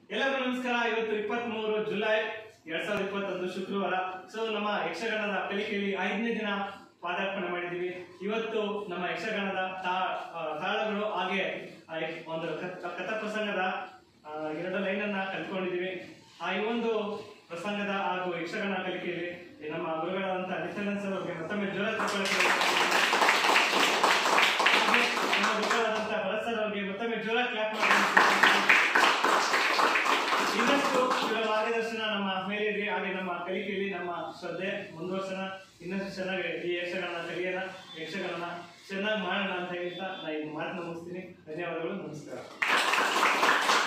ಎಲ್ಲರಿಗೂ ನಮಸ್ಕಾರ ಇವತ್ತು ಇಪ್ಪತ್ತ್ ಮೂರು ಜುಲೈ ಎರಡ್ ಸಾವಿರದ ಇಪ್ಪತ್ತೊಂದು ಶುಕ್ರವಾರ ಸೊ ನಮ್ಮ ಯಕ್ಷಗಾನದ ಕಲಿಕೆಯಲ್ಲಿ ಐದನೇ ದಿನ ಪಾದಾರ್ಪಣೆ ಮಾಡಿದ್ದೀವಿ ಇವತ್ತು ನಮ್ಮ ಯಕ್ಷಗಾನದ ತಾ- ಆ, ತಾಳಗಳು ಹಾಗೆ ಆ, ಯಕ್ಷ- ಒಂದು ಕಥ್- ಕಥಾ ಪ್ರಸಂಗದ ಆ, ಎರಡು ಲೈನ್ ಅನ್ನ ಕಲ್ತ್ಕೊಂಡಿದ್ದೀವಿ ಆ ಈ ಒಂದು ಪ್ರಸಂಗದ ಹಾಗೂ ಯಕ್ಷಗಾನ ಕಲಿಕೆಯಲ್ಲಿ ಈ ನಮ್ಮ ಗುರುಗಳಾದಂಥ ನಿತ್ಯಾನಂದ ಸರ್ ಅವರಿಗೆ ಮತ್ತೊಮ್ಮೆ ಜೋರ ತಗೊಳ್ಳಿ ಹಾಗೆ ನಮ್ಮ ಗುರುಗಳಾದಂಥ ಭರತ್ ಸರ್ ಅವರಿಗೆ ಮತ್ತೊಮ್ಮೆ ಜೋರ ಕ್ಲಾಪ್ ಮಾಡಿ ಇನ್ನಷ್ಟು ಇವರ ಮಾರ್ಗದರ್ಶನ ನಮ್ಮ ಮೇಲೆ ಇರಲಿ ಹಾಗೆ ನಮ್ಮ ಕಲಿಕೆಯಲ್ಲಿ ನಮ್ಮ ಶ್ರದ್ಧೆ ಮುಂದುವರ್ಸೋಣ ಇನ್ನಷ್ಟು ಚೆನ್ನಾಗಿ ಈ ಯಕ್ಷಗಾನ ಕಲಿಯೋಣ ಯಕ್ಷಗಾನ ಚೆನ್ನಾಗಿ ಮಾಡೋಣ ಅಂತ ಹೇಳ್ತಾ ನಾ ಈ ಮಾತನ್ನ ಮುಗಿಸ್ತೀನಿ ಧನ್ಯವಾದಗಳು ನಮಸ್ಕಾರ